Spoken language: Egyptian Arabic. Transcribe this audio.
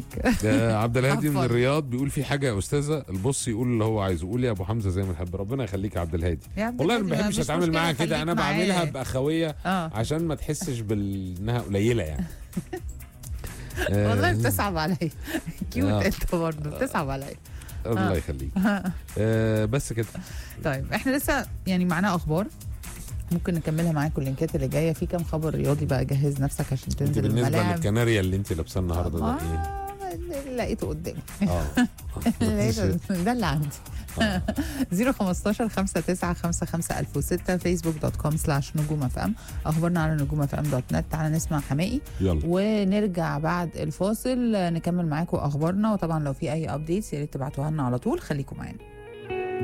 معاك ده عبد الهادي من عفواً. الرياض بيقول في حاجه يا استاذه البص يقول اللي هو عايزه قول يا ابو حمزه زي ما تحب ربنا يخليك يا عبد الهادي يا عبد والله انا ما الهادي، بحبش مش اتعامل مشكلة، معاها كده خليك انا معاه. بعملها باخويه اه عشان ما تحسش بال انها قليله يعني آه، والله بتصعب عليا كيوت آه. انت برضه بتصعب عليا الله يخليك آه، بس كده طيب احنا لسه يعني معانا اخبار ممكن نكملها معاكم اللينكات اللي جايه في كام خبر رياضي بقى جهز نفسك عشان انت تنزل بالنسبه الملاعب للكناريا اللي انت لابساه النهارده ده ايه؟ آه، اللي لقيته قدامي اه لقيته- ده اللي عندي آه. 015 59 55 1006 فيسبوك دوت كوم سلاش نجوم اف ام اخبارنا على نجوم اف ام دوت نت تعالى نسمع حمائي يلا ونرجع بعد الفاصل نكمل معاكم اخبارنا وطبعا لو في اي ابديتس يا ريت تبعتوها لنا على طول خليكم معانا